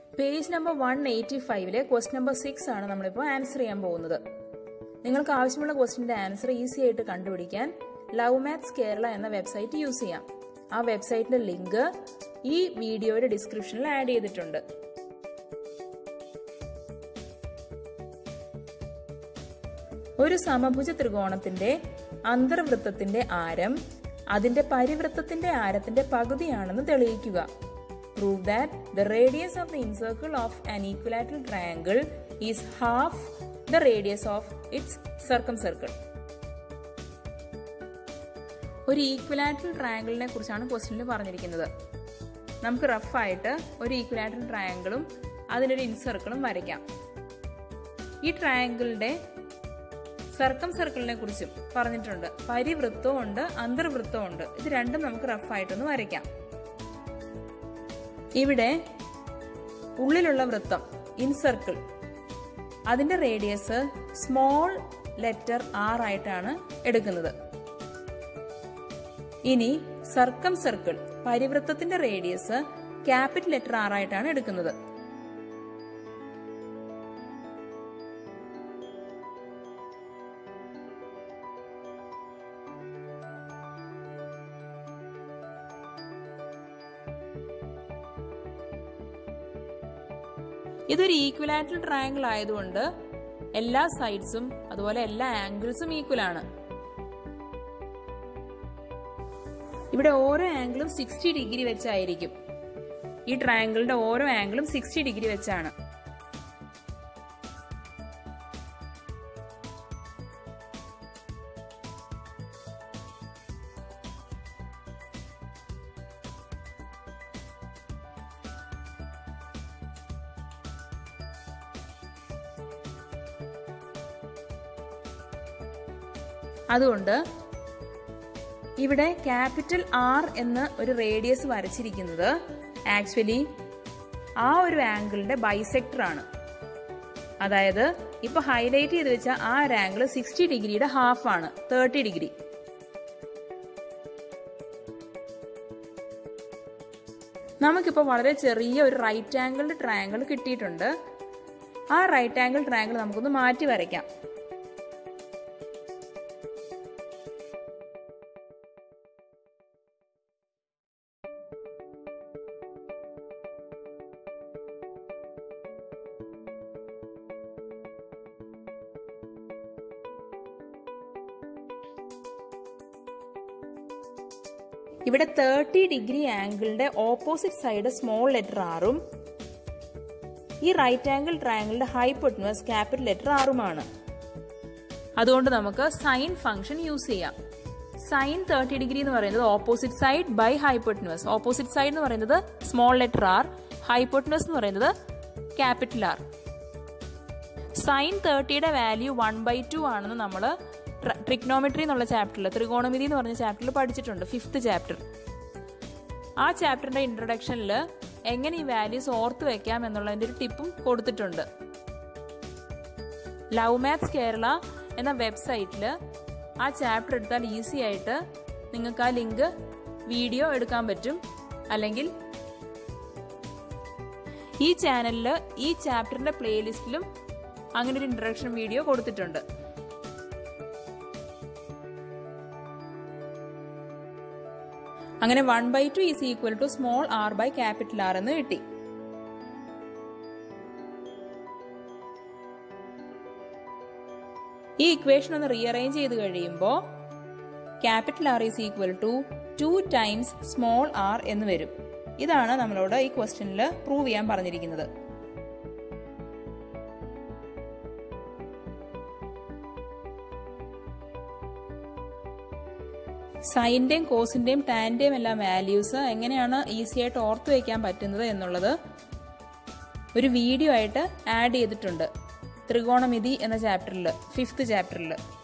page number one eighty ഫൈവിലെ quest number six ആണ് നമ്മളിപ്പോൾ ആൻസർ ചെയ്യാൻ പോകുന്നത് നിങ്ങൾക്ക് ആവശ്യമുള്ള ക്വസ്റ്റിന്റെ ആൻസർ ഈസി ആയിട്ട് കണ്ടുപിടിക്കാൻ ലവ് മാത്സ് കേരള എന്ന വെബ്സൈറ്റ് യൂസ് ചെയ്യാം ആ വെബ്സൈറ്റിന്റെ ലിങ്ക് ഈ വീഡിയോയുടെ ഡിസ്ക്രിപ്ഷനിൽ ആഡ് ചെയ്തിട്ടുണ്ട് ഒരു സമഭുജ ത്രികോണത്തിന്റെ അന്തർവൃത്തത്തിന്റെ ആരം അതിന്റെ പരിവൃത്തത്തിന്റെ ആരത്തിന്റെ പകുതിയാണെന്ന് തെളിയിക്കുക prove that the radius of the incircle of an equilateral triangle is half the radius of its circumcircle ഒരു ഈക്വലാറ്ററൽ ട്രയാങ്കിളിനെ കുറിച്ചാണ് ക്വസ്റ്റ്യനിൽ പറഞ്ഞിരിക്കുന്നത് നമുക്ക് റഫായിട്ട് ഒരു ഈക്വലാറ്ററൽ ട്രയാങ്കിളും അതിനൊരു ഇൻസർക്കിളും വരയ്ക്കാം ഈ ട്രയാങ്കിളിന്റെ സർക്കം സർക്കിളിനെ കുറിച്ചും പറഞ്ഞിട്ടുണ്ട് പരിവൃത്തവും ഉണ്ട് അന്തർവൃത്തവും ഉണ്ട് ഇത് രണ്ടും നമുക്ക് റഫായിട്ടൊന്ന് വരയ്ക്കാം ഇവിടെ ഉള്ളിലുള്ള വൃത്തം ഇൻസർക്കിൾ അതിന്റെ റേഡിയസ് സ്മോൾ ലെറ്റർ ആർ ആയിട്ടാണ് എടുക്കുന്നത് ഇനി സർക്കം സർക്കിൾ പരിവൃത്തത്തിന്റെ റേഡിയസ് ക്യാപിറ്റൽ ലെറ്റർ ആർ ആയിട്ടാണ് എടുക്കുന്നത് ഇതൊരു ഈക്വലാറ്ററൽ ട്രയാങ്കിൾ ആയതുകൊണ്ട് എല്ലാ സൈഡ്സും അതുപോലെ എല്ലാ ആംഗിൾസും ഈക്വൽ ആണ് ഇവിടെ ഓരോ ആംഗിളും സിക്സ്റ്റി ഡിഗ്രി വെച്ചായിരിക്കും ഈ ട്രയാങ്കിളിന്റെ ഓരോ ആംഗിളും സിക്സ്റ്റി ഡിഗ്രി വെച്ചാണ് അതുകൊണ്ട് ഇവിടെ ക്യാപിറ്റൽ ആർ എന്ന ഒരു റേഡിയസ് വരച്ചിരിക്കുന്നത് ആക്ച്വലി ആ ഒരു ആംഗിളിന്റെ ബൈസെക്ടർ ആണ് അതായത് ഇപ്പൊ ഹൈലൈറ്റ് ചെയ്ത് വെച്ച ആ ഒരു ആംഗിൾ സിക്സ്റ്റി ഡിഗ്രിയുടെ ഹാഫ് ആണ് തേർട്ടി ഡിഗ്രി നമുക്കിപ്പോൾ വളരെ ചെറിയ ഒരു റൈറ്റ് ആംഗിൾഡ് ട്രയാങ്കിൾ കിട്ടിയിട്ടുണ്ട് ആ റൈറ്റ് ആംഗിൾ ട്രയാങ്കിൾ നമുക്കൊന്ന് മാറ്റി വരയ്ക്കാം ഇവിടെ തേർട്ടി ഡിഗ്രി ആംഗിളിന്റെ ഓപ്പോസിറ്റ് സൈഡ് സ്മോൾ ലെറ്റർ ആറും ഈ റൈറ്റ് ആംഗിൾ ട്രയാംഗിളിന്റെ ഹൈപ്പൊട്ടിനസ് ക്യാപിറ്റൽ ലെറ്റർ ആറുമാണ് അതുകൊണ്ട് നമുക്ക് സൈൻ ഫംഗ്ഷൻ യൂസ് ചെയ്യാം സൈൻ തേർട്ടി ഡിഗ്രി എന്ന് പറയുന്നത് opposite side by hypotenuse opposite side എന്ന് പറയുന്നത് സ്മോൾ ലെറ്റർ ആർ ഹൈപ്പൊട്ടിനസ് എന്ന് പറയുന്നത് ക്യാപിറ്റൽ ആർ സൈൻ തേർട്ടിയുടെ വാല്യൂ വൺ ബൈ ടു ആണെന്ന് നമ്മൾ ട്രിഗ്നോമെട്രി എന്നുള്ള ചാപ്റ്ററിൽ ത്രികോണമിതി എന്ന് പറഞ്ഞ ചാപ്റ്ററിൽ പഠിച്ചിട്ടുണ്ട് ഫിഫ്ത്ത് ചാപ്റ്റർ ആ ചാപ്റ്ററിന്റെ ഇൻട്രൊഡക്ഷനിൽ എങ്ങനെ ഈ വാല്യൂസ് ഓർത്ത് വെക്കാം എന്നുള്ളതിന്റെ ഒരു ടിപ്പും കൊടുത്തിട്ടുണ്ട് ലവ് മാത്സ് കേരള എന്ന വെബ്സൈറ്റിൽ ആ ചാപ്റ്റർ എടുത്താൽ ഈസി ആയിട്ട് നിങ്ങൾക്ക് ആ ലിങ്ക് വീഡിയോ എടുക്കാൻ പറ്റും അല്ലെങ്കിൽ ഈ ചാനലിൽ ഈ ചാപ്റ്ററിന്റെ പ്ലേലിസ്റ്റിലും അങ്ങനെ ഒരു ഇൻട്രഡക്ഷൻ വീഡിയോ കൊടുത്തിട്ടുണ്ട് അങ്ങനെ one by two is equal to small R by capital R എന്ന് കിട്ടി ഈ ഇക്വേഷൻ ഒന്ന് റീഅറേഞ്ച് ചെയ്ത് കഴിയുമ്പോൾ capital R is equal to two times small R എന്ന് വരും ഇതാണ് നമ്മളോട് ഈ ക്വസ്റ്റ്യനിൽ പ്രൂവ് ചെയ്യാൻ പറഞ്ഞിരിക്കുന്നത് സൈന്റെയും കോസിന്റെയും ടാന്റെയും എല്ലാം വാല്യൂസ് എങ്ങനെയാണ് ഈസി ആയിട്ട് ഓർത്തു വയ്ക്കാൻ പറ്റുന്നത് എന്നുള്ളത് ഒരു വീഡിയോ ആയിട്ട് ആഡ് ചെയ്തിട്ടുണ്ട് ത്രികോണമിതി എന്ന ചാപ്റ്ററിൽ ഫിഫ്ത്ത് ചാപ്റ്ററിൽ